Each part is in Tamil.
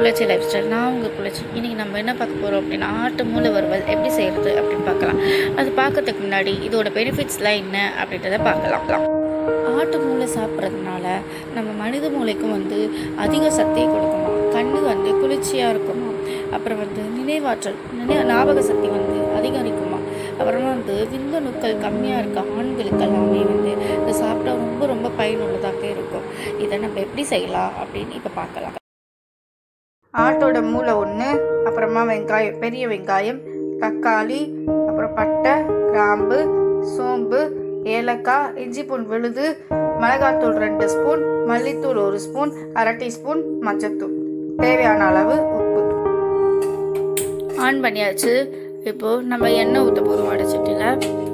குளச்சி லைஃப் ஸ்டைல் நான் உங்கள் குளச்சி இன்றைக்கி நம்ம என்ன பார்க்க போகிறோம் அப்படின்னா ஆட்டு மூளை வறுவல் எப்படி செய்கிறது அப்படின்னு பார்க்கலாம் அது பார்க்கறதுக்கு முன்னாடி இதோட பெனிஃபிட்ஸ்லாம் என்ன அப்படின்றத பார்க்கலாம் ஆட்டு மூளை சாப்பிட்றதுனால நம்ம மனித மூளைக்கும் வந்து அதிக சக்தியை கொடுக்குமா கண்ணு வந்து குளிர்ச்சியாக இருக்குமா அப்புறம் வந்து நினைவாற்றல் நினை ஞாபக சக்தி வந்து அதிகரிக்குமா அப்புறமா வந்து விந்தணுக்கள் கம்மியாக இருக்க ஆண்களுக்கு எல்லாமே வந்து இதை சாப்பிட்டா ரொம்ப ரொம்ப பயனுள்ளதாக இருக்கும் இதை நம்ம எப்படி செய்யலாம் அப்படின்னு இப்போ பார்க்கலாம் ஆட்டோட மூளை ஒன்று அப்புறமா வெங்காயம் பெரிய வெங்காயம் தக்காளி அப்புறம் பட்டை கிராம்பு சோம்பு ஏலக்காய் இஞ்சி பூண்டு விழுது மிளகாத்தூள் ரெண்டு ஸ்பூன் மல்லித்தூள் ஒரு ஸ்பூன் அரை டீஸ்பூன் மஞ்சத்தூள் தேவையான அளவு உப்பு ஆன் பண்ணியாச்சு இப்போது நம்ம எண்ணெய் ஊற்ற போகிறோம் வடைச்சட்டியில்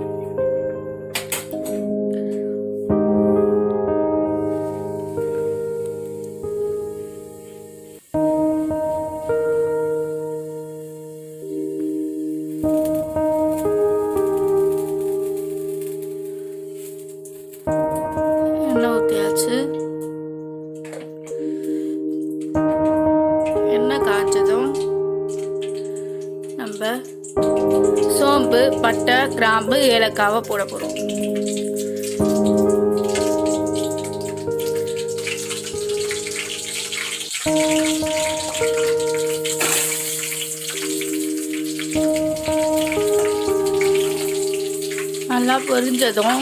எண்ணெய் ஊற்றியாச்சு எண்ணெய் காய்ச்சதும் நம்ம சோம்பு பட்டை கிராம்பு ஏலக்காவை போட போகிறோம் நல்லா பொரிஞ்சதும்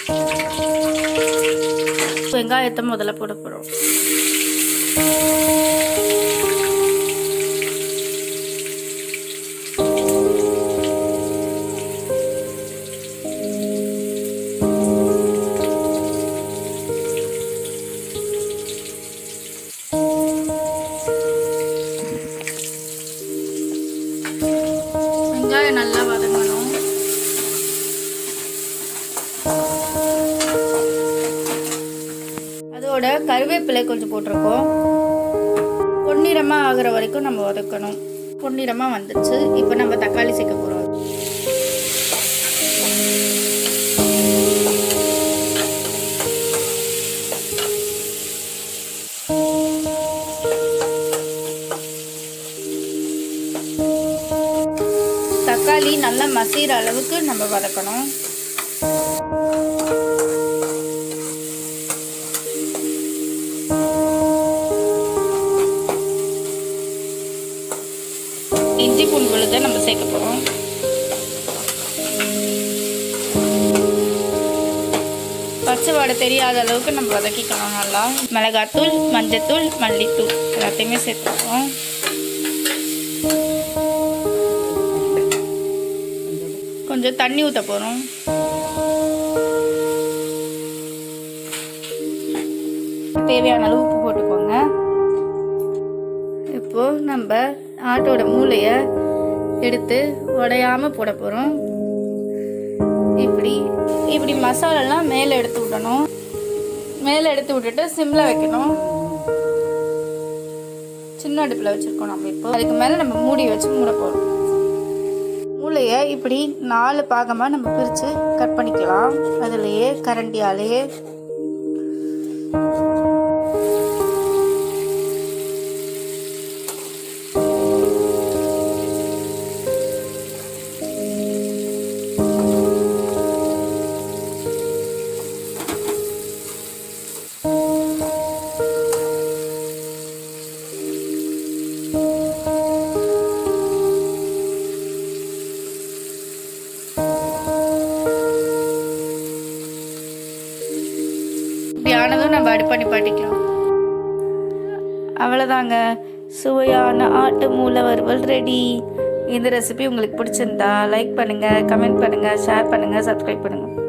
வெங்காயத்தை முதல்ல போட போகிறோம் வெங்காயம் நல்லா வதங்கணும் அதோட கருவேப்பிலை கொஞ்சம் போட்டிருக்கோம் பொன்னிறமாக ஆகிற வரைக்கும் நம்ம வதக்கணும் பொன்னிறமாக வந்துச்சு இப்போ நம்ம தக்காளி சேர்க்க போகிறோம் தக்காளி நல்லா மசிகிற அளவுக்கு நம்ம வதக்கணும் இஞ்சி பூண்டு விழுதை நம்ம சேர்க்க போகிறோம் பச்சை வாடை தெரியாத அளவுக்கு நம்ம வதக்கிக்கணும் நல்லா மிளகாத்தூள் மஞ்சத்தூள் மல்லித்தூள் எல்லாத்தையுமே சேர்த்துருக்கோம் கொஞ்சம் தண்ணி ஊற்ற போகிறோம் தேவையான அளவு உப்பு போட்டுக்கோங்க இப்போது நம்ம ஆட்டோட மூளையை எடுத்து உடையாமல் போட போகிறோம் இப்படி இப்படி மசாலாலாம் மேலே எடுத்து விடணும் மேலே எடுத்து விட்டுட்டு சிம்மில் வைக்கணும் சின்ன அடுப்பில் வச்சுருக்கோம் நம்ம இப்போ அதுக்கு மேலே நம்ம மூடி வச்சு மூட போகிறோம் மூளையை இப்படி நாலு பாகமாக நம்ம பிரித்து கட் பண்ணிக்கலாம் அதுலேயே கரண்டியாலேயே இப்படி ஆனதும் நம்ம அடுப்பு பண்ணி பாட்டிக்கலாம் அவ்வளோதாங்க சுவையான ஆட்டு மூளை வறுவல் ரெடி இந்த ரெசிபி உங்களுக்கு பிடிச்சிருந்தா லைக் பண்ணுங்கள் கமெண்ட் பண்ணுங்கள் ஷேர் பண்ணுங்கள் சப்ஸ்கிரைப் பண்ணுங்கள்